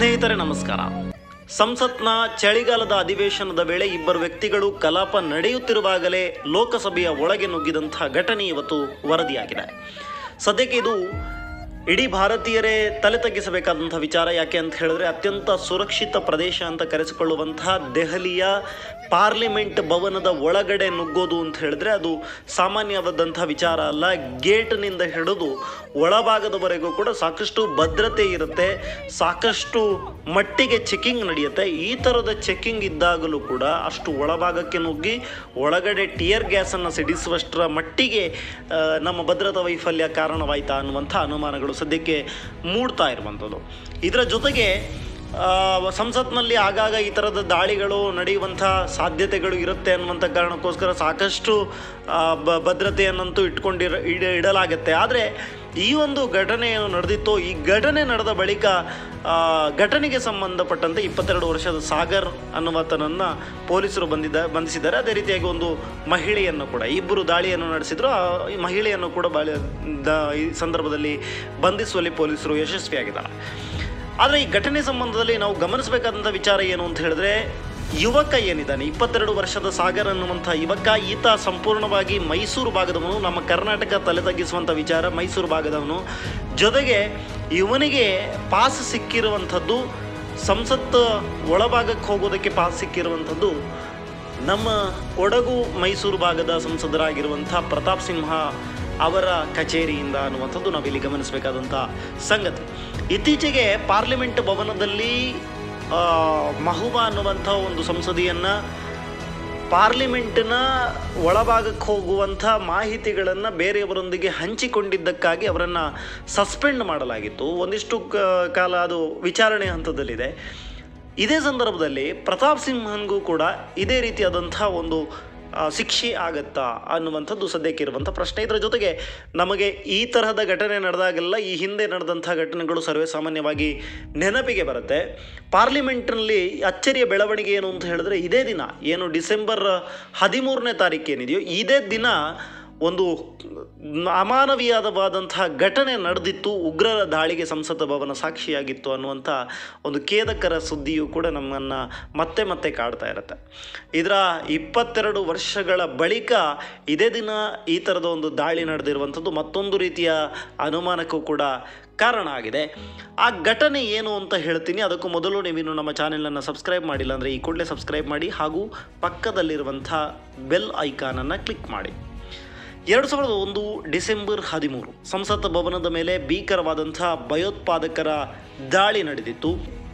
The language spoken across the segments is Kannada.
ಸ್ನೇಹಿತರೆ ನಮಸ್ಕಾರ ಸಂಸತ್ನ ಚಳಿಗಾಲದ ಅಧಿವೇಶನದ ವೇಳೆ ಇಬ್ಬರು ವ್ಯಕ್ತಿಗಳು ಕಲಾಪ ನಡೆಯುತ್ತಿರುವಾಗಲೇ ಲೋಕಸಭೆಯ ಒಳಗೆ ನುಗ್ಗಿದಂತಹ ಘಟನೆ ಇವತ್ತು ವರದಿಯಾಗಿದೆ ಸದ್ಯಕ್ಕೆ ಇದು ಇಡೀ ಭಾರತೀಯರೇ ತಲೆ ತಗ್ಗಿಸಬೇಕಾದಂಥ ವಿಚಾರ ಯಾಕೆ ಅಂತ ಹೇಳಿದ್ರೆ ಅತ್ಯಂತ ಸುರಕ್ಷಿತ ಪ್ರದೇಶ ಅಂತ ಕರೆಸಿಕೊಳ್ಳುವಂತಹ ದೆಹಲಿಯ ಪಾರ್ಲಿಮೆಂಟ್ ಭವನದ ಒಳಗಡೆ ನುಗ್ಗೋದು ಅಂತ ಹೇಳಿದ್ರೆ ಅದು ಸಾಮಾನ್ಯವಾದಂಥ ವಿಚಾರ ಅಲ್ಲ ಗೇಟ್ನಿಂದ ಹಿಡಿದು ಒಳಭಾಗದವರೆಗೂ ಕೂಡ ಸಾಕಷ್ಟು ಭದ್ರತೆ ಇರುತ್ತೆ ಸಾಕಷ್ಟು ಮಟ್ಟಿಗೆ ಚೆಕಿಂಗ್ ನಡೆಯುತ್ತೆ ಈ ಥರದ ಚೆಕಿಂಗ್ ಇದ್ದಾಗಲೂ ಕೂಡ ಅಷ್ಟು ಒಳಭಾಗಕ್ಕೆ ನುಗ್ಗಿ ಒಳಗಡೆ ಟಿಯರ್ ಗ್ಯಾಸನ್ನು ಸಿಡಿಸುವಷ್ಟರ ಮಟ್ಟಿಗೆ ಆ, ನಮ್ಮ ಭದ್ರತಾ ವೈಫಲ್ಯ ಕಾರಣವಾಯ್ತಾ ಅನ್ನುವಂಥ ಅನುಮಾನಗಳು ಸದ್ಯಕ್ಕೆ ಮೂಡ್ತಾ ಇರುವಂಥದ್ದು ಇದರ ಜೊತೆಗೆ ಆ, ಸಂಸತ್ನಲ್ಲಿ ಆಗಾಗ ಈ ಥರದ ದಾಳಿಗಳು ನಡೆಯುವಂಥ ಸಾಧ್ಯತೆಗಳು ಇರುತ್ತೆ ಅನ್ನುವಂಥ ಕಾರಣಕ್ಕೋಸ್ಕರ ಸಾಕಷ್ಟು ಆ, ಬ ಭದ್ರತೆಯನ್ನಂತೂ ಇಟ್ಕೊಂಡಿರ ಇಡ ಇಡಲಾಗುತ್ತೆ ಆದರೆ ಈ ಒಂದು ಘಟನೆ ಏನು ನಡೆದಿತ್ತೋ ಈ ಘಟನೆ ನಡೆದ ಬಳಿಕ ಆ, ಘಟನೆಗೆ ಸಂಬಂಧಪಟ್ಟಂತೆ ಇಪ್ಪತ್ತೆರಡು ವರ್ಷದ ಸಾಗರ್ ಅನ್ನುವತನನ್ನು ಪೊಲೀಸರು ಬಂದಿದ್ದ ಬಂಧಿಸಿದ್ದಾರೆ ಅದೇ ರೀತಿಯಾಗಿ ಒಂದು ಮಹಿಳೆಯನ್ನು ಕೂಡ ಇಬ್ಬರು ದಾಳಿಯನ್ನು ನಡೆಸಿದ್ರು ಆ ಈ ಮಹಿಳೆಯನ್ನು ಕೂಡ ಬಾಳಿ ದ ಈ ಸಂದರ್ಭದಲ್ಲಿ ಬಂಧಿಸುವಲ್ಲಿ ಪೊಲೀಸರು ಯಶಸ್ವಿಯಾಗಿದ್ದಾರೆ ಆದರೆ ಈ ಘಟನೆ ಸಂಬಂಧದಲ್ಲಿ ನಾವು ಗಮನಿಸಬೇಕಾದಂಥ ವಿಚಾರ ಏನು ಅಂತ ಹೇಳಿದ್ರೆ ಯುವಕ ಏನಿದ್ದಾನೆ ಇಪ್ಪತ್ತೆರಡು ವರ್ಷದ ಸಾಗರ್ ಅನ್ನುವಂಥ ಯುವಕ ಈತ ಸಂಪೂರ್ಣವಾಗಿ ಮೈಸೂರು ಭಾಗದವನು ನಮ್ಮ ಕರ್ನಾಟಕ ತಲೆ ತಗ್ಗಿಸುವಂಥ ವಿಚಾರ ಮೈಸೂರು ಭಾಗದವನು ಜೊತೆಗೆ ಇವನಿಗೆ ಪಾಸ್ ಸಿಕ್ಕಿರುವಂಥದ್ದು ಸಂಸತ್ ಒಳಭಾಗಕ್ಕೆ ಹೋಗೋದಕ್ಕೆ ಪಾಸ್ ಸಿಕ್ಕಿರುವಂಥದ್ದು ನಮ್ಮ ಕೊಡಗು ಮೈಸೂರು ಭಾಗದ ಸಂಸದರಾಗಿರುವಂಥ ಪ್ರತಾಪ್ ಸಿಂಹ ಅವರ ಕಚೇರಿಯಿಂದ ಅನ್ನುವಂಥದ್ದು ನಾವಿಲ್ಲಿ ಗಮನಿಸಬೇಕಾದಂಥ ಸಂಗತಿ ಇತ್ತೀಚೆಗೆ ಪಾರ್ಲಿಮೆಂಟ್ ಭವನದಲ್ಲಿ ಆ, ಮಹುಬಾ ಅನ್ನುವಂಥ ಒಂದು ಸಂಸದೆಯನ್ನು ಪಾರ್ಲಿಮೆಂಟ್ನ ಒಳಭಾಗಕ್ಕೆ ಹೋಗುವಂಥ ಮಾಹಿತಿಗಳನ್ನು ಬೇರೆಯವರೊಂದಿಗೆ ಹಂಚಿಕೊಂಡಿದ್ದಕ್ಕಾಗಿ ಅವರನ್ನು ಸಸ್ಪೆಂಡ್ ಮಾಡಲಾಗಿತ್ತು ಒಂದಿಷ್ಟು ಕ- ಕಾಲ ಅದು ವಿಚಾರಣೆ ಹಂತದಲ್ಲಿದೆ ಇದೇ ಸಂದರ್ಭದಲ್ಲಿ ಪ್ರತಾಪ್ ಸಿಂಹನ್ಗೂ ಕೂಡ ಇದೇ ರೀತಿಯಾದಂಥ ಒಂದು ಆ, ಶಿಕ್ಷೆ ಆಗತ್ತಾ ಅನ್ನುವಂಥದ್ದು ಸದ್ಯಕ್ಕೆ ಇರುವಂಥ ಪ್ರಶ್ನೆ ಇದರ ಜೊತೆಗೆ ನಮಗೆ ಈ ತರಹದ ಘಟನೆ ನಡೆದಾಗೆಲ್ಲ ಈ ಹಿಂದೆ ನಡೆದಂಥ ಘಟನೆಗಳು ಸರ್ವೇ ಸಾಮಾನ್ಯವಾಗಿ ನೆನಪಿಗೆ ಬರುತ್ತೆ ಪಾರ್ಲಿಮೆಂಟ್ನಲ್ಲಿ ಅಚ್ಚರಿಯ ಬೆಳವಣಿಗೆ ಏನು ಅಂತ ಹೇಳಿದ್ರೆ ಇದೇ ದಿನ ಏನು ಡಿಸೆಂಬರ್ ಹದಿಮೂರನೇ ತಾರೀಕು ಏನಿದೆಯೋ ಇದೇ ದಿನ ಒಂದು ಅಮಾನವೀಯವಾದಂತಹ ಘಟನೆ ನಡೆದಿತ್ತು ಉಗ್ರರ ದಾಳಿಗೆ ಸಂಸತ್ ಭವನ ಸಾಕ್ಷಿಯಾಗಿತ್ತು ಅನ್ನುವಂಥ ಒಂದು ಖೇದಕರ ಸುದ್ದಿಯು ಕೂಡ ನಮ್ಮನ್ನು ಮತ್ತೆ ಮತ್ತೆ ಕಾಡ್ತಾ ಇರುತ್ತೆ ಇದರ ಇಪ್ಪತ್ತೆರಡು ವರ್ಷಗಳ ಬಳಿಕ ಇದೇ ದಿನ ಈ ಥರದ ಒಂದು ದಾಳಿ ನಡೆದಿರುವಂಥದ್ದು ಮತ್ತೊಂದು ರೀತಿಯ ಅನುಮಾನಕ್ಕೂ ಕೂಡ ಕಾರಣ ಆಗಿದೆ ಆ ಘಟನೆ ಏನು ಅಂತ ಹೇಳ್ತೀನಿ ಅದಕ್ಕೂ ಮೊದಲು ನೀವಿನ್ನು ನಮ್ಮ ಚಾನೆಲನ್ನು ಸಬ್ಸ್ಕ್ರೈಬ್ ಮಾಡಿಲ್ಲ ಅಂದರೆ ಈ ಕೂಡಲೇ ಸಬ್ಸ್ಕ್ರೈಬ್ ಮಾಡಿ ಹಾಗೂ ಪಕ್ಕದಲ್ಲಿರುವಂಥ ಬೆಲ್ ಐಕಾನನ್ನು ಕ್ಲಿಕ್ ಮಾಡಿ ಎರಡು ಸಾವಿರದ ಒಂದು ಡಿಸೆಂಬರ್ ಹದಿಮೂರು ಸಂಸತ್ ಭವನದ ಮೇಲೆ ಭೀಕರವಾದಂಥ ಭಯೋತ್ಪಾದಕರ ದಾಳಿ ನಡೆದಿತ್ತು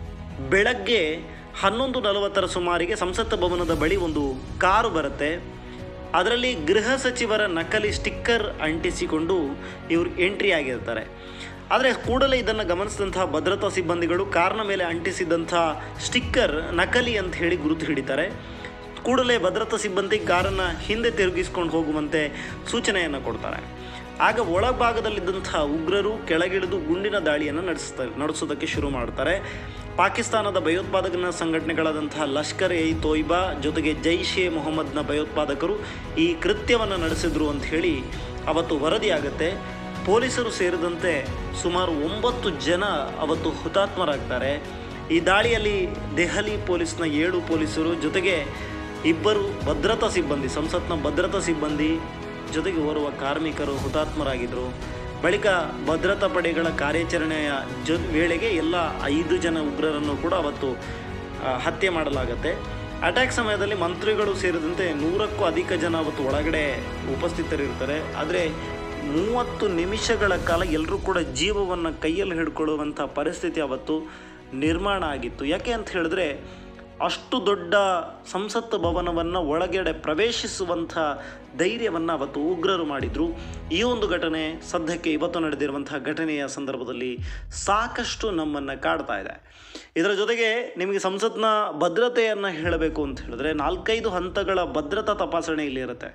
ಬೆಳಗ್ಗೆ ಹನ್ನೊಂದು ನಲವತ್ತರ ಸುಮಾರಿಗೆ ಸಂಸತ್ ಭವನದ ಬಳಿ ಒಂದು ಕಾರು ಬರುತ್ತೆ ಅದರಲ್ಲಿ ಗೃಹ ಸಚಿವರ ನಕಲಿ ಸ್ಟಿಕ್ಕರ್ ಅಂಟಿಸಿಕೊಂಡು ಇವರು ಎಂಟ್ರಿ ಆಗಿರ್ತಾರೆ ಆದರೆ ಕೂಡಲೇ ಇದನ್ನು ಗಮನಿಸಿದಂತಹ ಭದ್ರತಾ ಸಿಬ್ಬಂದಿಗಳು ಕಾರ್ನ ಮೇಲೆ ಅಂಟಿಸಿದಂಥ ಸ್ಟಿಕ್ಕರ್ ನಕಲಿ ಅಂತ ಹೇಳಿ ಗುರುತು ಹಿಡಿತಾರೆ ಕೂಡಲೇ ಭದ್ರತಾ ಸಿಬ್ಬಂದಿ ಕಾರನ್ನು ಹಿಂದೆ ತಿರುಗಿಸ್ಕೊಂಡು ಹೋಗುವಂತೆ ಸೂಚನೆಯನ್ನು ಕೊಡ್ತಾರೆ ಆಗ ಒಳಭಾಗದಲ್ಲಿದ್ದಂಥ ಉಗ್ರರು ಕೆಳಗಿಳಿದು ಗುಂಡಿನ ದಾಳಿಯನ್ನು ನಡೆಸ್ತಾರೆ ನಡೆಸೋದಕ್ಕೆ ಶುರು ಮಾಡ್ತಾರೆ ಪಾಕಿಸ್ತಾನದ ಭಯೋತ್ಪಾದಕನ ಸಂಘಟನೆಗಳಾದಂತಹ ಲಷ್ಕರ್ ಎ ತೊಯ್ಬಾ ಜೊತೆಗೆ ಜೈಷ್ ಎ ಮೊಹಮ್ಮದ್ನ ಭಯೋತ್ಪಾದಕರು ಈ ಕೃತ್ಯವನ್ನು ನಡೆಸಿದ್ರು ಅಂತ ಹೇಳಿ ಅವತ್ತು ವರದಿಯಾಗುತ್ತೆ ಪೊಲೀಸರು ಸೇರಿದಂತೆ ಸುಮಾರು ಒಂಬತ್ತು ಜನ ಅವತ್ತು ಹುತಾತ್ಮರಾಗ್ತಾರೆ ಈ ದಾಳಿಯಲ್ಲಿ ದೆಹಲಿ ಪೊಲೀಸ್ನ ಏಳು ಪೊಲೀಸರು ಜೊತೆಗೆ ಇಬ್ಬರು ಭದ್ರತಾ ಸಿಬ್ಬಂದಿ ಸಂಸತ್ನ ಭದ್ರತಾ ಸಿಬ್ಬಂದಿ ಜೊತೆಗೆ ಓರ್ವ ಕಾರ್ಮಿಕರು ಹುತಾತ್ಮರಾಗಿದ್ದರು ಬಳಿಕ ಭದ್ರತಾ ಪಡೆಗಳ ಕಾರ್ಯಾಚರಣೆಯ ಜೊ ವೇಳೆಗೆ ಎಲ್ಲ ಐದು ಜನ ಉಗ್ರರನ್ನು ಕೂಡ ಅವತ್ತು ಆ, ಹತ್ಯೆ ಮಾಡಲಾಗುತ್ತೆ ಅಟ್ಯಾಕ್ ಸಮಯದಲ್ಲಿ ಮಂತ್ರಿಗಳು ಸೇರಿದಂತೆ ನೂರಕ್ಕೂ ಅಧಿಕ ಜನ ಅವತ್ತು ಒಳಗಡೆ ಉಪಸ್ಥಿತರಿರ್ತಾರೆ ಆದರೆ ಮೂವತ್ತು ನಿಮಿಷಗಳ ಕಾಲ ಎಲ್ಲರೂ ಕೂಡ ಜೀವವನ್ನು ಕೈಯಲ್ಲಿ ಹಿಡ್ಕೊಳ್ಳುವಂಥ ಪರಿಸ್ಥಿತಿ ಅವತ್ತು ನಿರ್ಮಾಣ ಆಗಿತ್ತು ಯಾಕೆ ಅಂತ ಹೇಳಿದ್ರೆ ಅಷ್ಟು ದೊಡ್ಡ ಸಂಸತ್ ಭವನವನ್ನು ಒಳಗಡೆ ಪ್ರವೇಶಿಸುವಂಥ ಧೈರ್ಯವನ್ನು ಅವತ್ತು ಉಗ್ರರು ಮಾಡಿದರು ಈ ಒಂದು ಘಟನೆ ಸದ್ಯಕ್ಕೆ ಇವತ್ತು ನಡೆದಿರುವಂಥ ಘಟನೆಯ ಸಂದರ್ಭದಲ್ಲಿ ಸಾಕಷ್ಟು ನಮ್ಮನ್ನು ಕಾಡ್ತಾ ಇದೆ ಇದರ ಜೊತೆಗೆ ನಿಮಗೆ ಸಂಸತ್ನ ಭದ್ರತೆಯನ್ನು ಹೇಳಬೇಕು ಅಂತ ಹೇಳಿದ್ರೆ ನಾಲ್ಕೈದು ಹಂತಗಳ ಭದ್ರತಾ ತಪಾಸಣೆ ಇಲ್ಲಿ ಇರುತ್ತೆ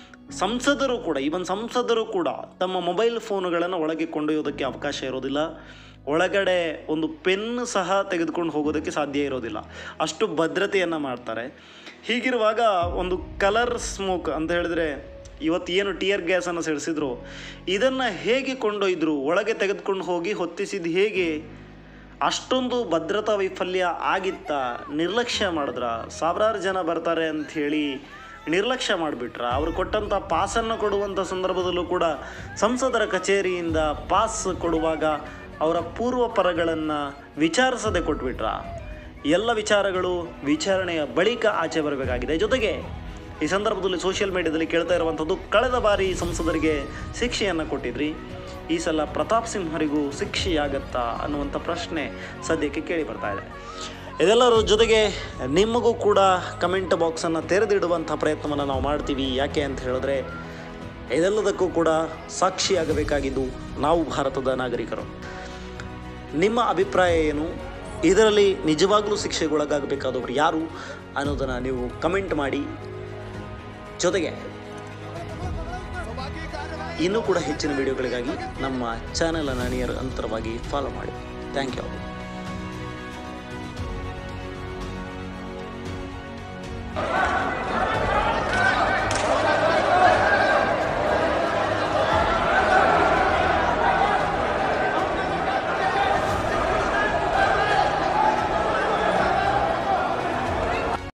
ಸಂಸದರು ಕೂಡ ಈವನ್ ಸಂಸದರು ಕೂಡ ತಮ್ಮ ಮೊಬೈಲ್ ಫೋನುಗಳನ್ನು ಒಳಗೆ ಕೊಂಡೊಯ್ಯೋದಕ್ಕೆ ಅವಕಾಶ ಇರೋದಿಲ್ಲ ಒಳಗಡೆ ಒಂದು ಪೆನ್ ಸಹ ತೆಗೆದುಕೊಂಡು ಹೋಗೋದಕ್ಕೆ ಸಾಧ್ಯ ಇರೋದಿಲ್ಲ ಅಷ್ಟು ಭದ್ರತೆಯನ್ನು ಮಾಡ್ತಾರೆ ಹೀಗಿರುವಾಗ ಒಂದು ಕಲರ್ ಸ್ಮೋಕ್ ಅಂತ ಹೇಳಿದ್ರೆ ಇವತ್ತು ಏನು ಟಿಯರ್ ಗ್ಯಾಸನ್ನು ಸಿಡಿಸಿದ್ರು ಇದನ್ನು ಹೇಗೆ ಕೊಂಡೊಯ್ದರು ಒಳಗೆ ತೆಗೆದುಕೊಂಡು ಹೋಗಿ ಹೊತ್ತಿಸಿದ್ದು ಹೇಗೆ ಅಷ್ಟೊಂದು ಭದ್ರತಾ ವೈಫಲ್ಯ ಆಗಿತ್ತ ನಿರ್ಲಕ್ಷ್ಯ ಮಾಡಿದ್ರ ಸಾವಿರಾರು ಜನ ಬರ್ತಾರೆ ಅಂಥೇಳಿ ನಿರ್ಲಕ್ಷ್ಯ ಮಾಡಿಬಿಟ್ರ ಅವರು ಕೊಟ್ಟಂಥ ಪಾಸನ್ನು ಕೊಡುವಂಥ ಸಂದರ್ಭದಲ್ಲೂ ಕೂಡ ಸಂಸದರ ಕಚೇರಿಯಿಂದ ಪಾಸ್ ಕೊಡುವಾಗ ಅವರ ಪೂರ್ವಪರಗಳನ್ನು ವಿಚಾರಿಸದೆ ಕೊಟ್ಬಿಟ್ರ ಎಲ್ಲ ವಿಚಾರಗಳು ವಿಚಾರಣೆಯ ಬಳಿಕ ಆಚೆ ಬರಬೇಕಾಗಿದೆ ಜೊತೆಗೆ ಈ ಸಂದರ್ಭದಲ್ಲಿ ಸೋಷಿಯಲ್ ಮೀಡಿಯಾದಲ್ಲಿ ಕೇಳ್ತಾ ಇರುವಂಥದ್ದು ಕಳೆದ ಬಾರಿ ಸಂಸದರಿಗೆ ಶಿಕ್ಷೆಯನ್ನು ಕೊಟ್ಟಿದ್ರಿ ಈ ಸಲ ಪ್ರತಾಪ್ ಸಿಂಹರಿಗೂ ಶಿಕ್ಷೆಯಾಗತ್ತಾ ಅನ್ನುವಂಥ ಪ್ರಶ್ನೆ ಸದ್ಯಕ್ಕೆ ಕೇಳಿ ಬರ್ತಾ ಇದೆ ಇದೆಲ್ಲರ ಜೊತೆಗೆ ನಿಮಗೂ ಕೂಡ ಕಮೆಂಟ್ ಬಾಕ್ಸನ್ನು ತೆರೆದಿಡುವಂಥ ಪ್ರಯತ್ನವನ್ನು ನಾವು ಮಾಡ್ತೀವಿ ಯಾಕೆ ಅಂತ ಹೇಳಿದ್ರೆ ಇದೆಲ್ಲದಕ್ಕೂ ಕೂಡ ಸಾಕ್ಷಿಯಾಗಬೇಕಾಗಿದ್ದು ನಾವು ಭಾರತದ ನಾಗರಿಕರು ನಿಮ್ಮ ಅಭಿಪ್ರಾಯ ಏನು ಇದರಲ್ಲಿ ನಿಜವಾಗ್ಲೂ ಶಿಕ್ಷೆಗೊಳಗಾಗಬೇಕಾದವರು ಯಾರು ಅನ್ನೋದನ್ನು ನೀವು ಕಮೆಂಟ್ ಮಾಡಿ ಜೊತೆಗೆ ಇನ್ನೂ ಕೂಡ ಹೆಚ್ಚಿನ ವಿಡಿಯೋಗಳಿಗಾಗಿ ನಮ್ಮ ಚಾನಲನ್ನು ನಿಯರ್ ಅಂತರವಾಗಿ ಫಾಲೋ ಮಾಡಿ ಥ್ಯಾಂಕ್ ಯು